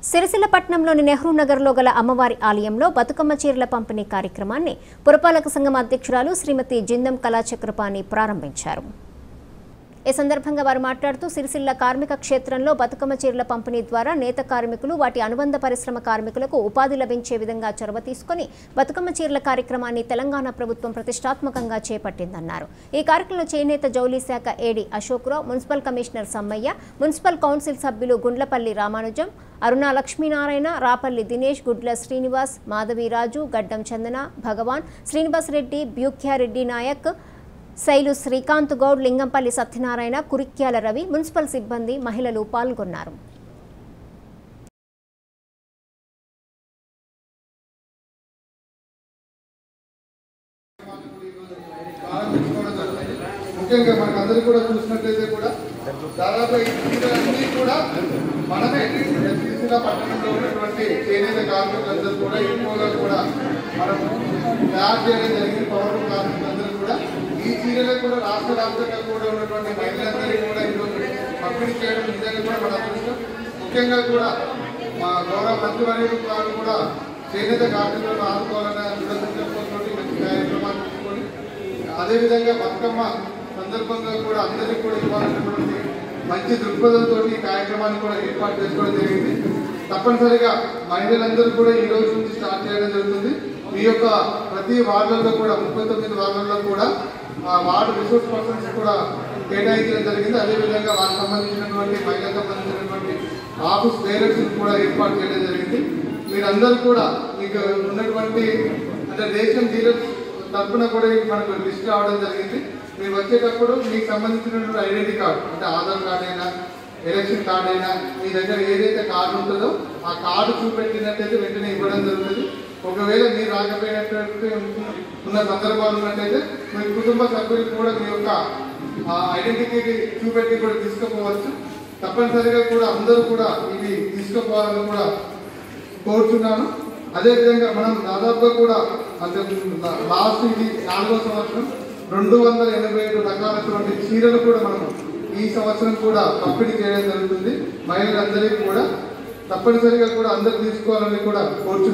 సిరిసిల్ల పట్టణంలోని నెహ్రూ నగర్లో గల అమ్మవారి ఆలయంలో బతుకమ్మ చీరల పంపిణీ కార్యక్రమాన్ని పురపాలక సంఘం అధ్యక్షురాలు శ్రీమతి జిందం కళాచక్రపాణి ప్రారంభించారు ఈ సందర్భంగా వారు మాట్లాడుతూ సిరిసిల్ల కార్మిక క్షేత్రంలో బతుకమ్మ చీరల పంపిణీ ద్వారా నేత కార్మికులు వాటి అనుబంధ పరిశ్రమ కార్మికులకు ఉపాధి లభించే విధంగా చొరవ తీసుకుని బతుకమ్మ చీరల కార్యక్రమాన్ని తెలంగాణ ప్రభుత్వం ప్రతిష్టాత్మకంగా చేపట్టిందన్నారు ఈ కార్యక్రమంలో చేనేత జౌలీ శాఖ AD Ashok Rao municipal commissioner Sammaiah municipal council సభ్యులు గుండ్లపల్లి రామానుజం అరుణ లక్ష్మీనారాయణ రాపల్లి దినేష్ గుడ్ల శ్రీనివాస్ మాధవీరాజు గడ్డం చందన భగవాన్ శ్రీనివాస్ రెడ్డి బ్యూఖ్యారెడ్డి నాయక్ శైలు శ్రీకాంత్ గౌడ్ లింగంపల్లి సత్యనారాయణ కురిక్యాల రవి మున్సిపల్ సిబ్బంది మహిళలు పాల్గొన్నారు ప్రారంభించుకోవడం జరుగుతుంది. ముఖ్యంగా మనకు అందరికీ కూడా చూసినట్లయితే కూడా దాదాపు ఈ చీరలన్నీ కూడా మనమే సిరిసిల్ల పట్టణంలో ఉన్నటువంటి చేనేత కార్మికులందరూ కూడా ఎక్కువగా కూడా మనం తయారు చేయడం జరిగింది పౌరులు కార్మికులందరూ కూడా ఈ చీరలు కూడా రాష్ట్ర వ్యాప్తంగా కూడా ఉన్నటువంటి మహిళలందరికీ కూడా ఈరోజు పంపిణీ చేయడం నిజంగా కూడా మన అదృష్టం ముఖ్యంగా కూడా మా గౌరవ మంత్రివర్యులు గారు కూడా చేనేత కార్మికులను ఆదుకోవాలనే దృఢసంకల్పంతో మంచి కార్యక్రమాలు తీసుకొని అదేవిధంగా బతుకమ్మ సందర్భంగా కూడా అందరికీ కూడా ఇవ్వాలన్నటువంటి మంచి దృక్పథంతో ఈ కార్యక్రమాన్ని కూడా ఏర్పాటు చేసుకోవడం జరిగింది తప్పనిసరిగా మహిళలందరూ కూడా ఈ రోజు నుంచి స్టార్ట్ చేయడం జరుగుతుంది మీ యొక్క ప్రతి వార్డులలో కూడా ముప్పై తొమ్మిది వార్డులలో కూడా ఆ వార్డు రిసోర్స్ పర్సన్స్ కూడా కేటాయించడం జరిగింది అదేవిధంగా వారికి సంబంధించినటువంటి మహిళలకు సంబంధించినటువంటి ఆఫీస్ డైరెక్షన్ కూడా ఏర్పాటు చేయడం జరిగింది మీరందరూ కూడా మీకు ఉన్నటువంటి అంటే రేషన్ డీలర్స్ తరఫున కూడా మనకు లిస్ట్ రావడం జరిగింది మీరు వచ్చేటప్పుడు మీకు సంబంధించినటువంటి ఐడెంటిటీ కార్డు అంటే ఆధార్ కార్డు అయినా ఎలక్షన్ కార్డు అయినా మీ దగ్గర ఏదైతే కార్డు ఉంటుందో ఆ కార్డు చూపెట్టినట్టయితే వెంటనే ఇవ్వడం జరుగుతుంది ఒకవేళ మీరు రాకపోయినట్టు ఉన్న సందర్భాలు ఉన్నట్టయితే మీ కుటుంబ సభ్యులకు కూడా మీ యొక్క ఐడెంటిటీ చూపెట్టి కూడా తీసుకుపోవచ్చు తప్పనిసరిగా కూడా అందరూ కూడా ఇది తీసుకుపోవాలని కూడా కోరుచున్నాను అదేవిధంగా మనం దాదాపుగా కూడా అంటే లాస్ట్ ఇది నాలుగో సంవత్సరం రెండు వందల ఎనభై ఏడు రకాలటువంటి చీరలు కూడా మనము ఈ సంవత్సరం కూడా పంపిణీ చేయడం జరుగుతుంది మహిళలందరికీ కూడా తప్పనిసరిగా కూడా అందరు తీసుకోవాలని కూడా కోరుచున్నాను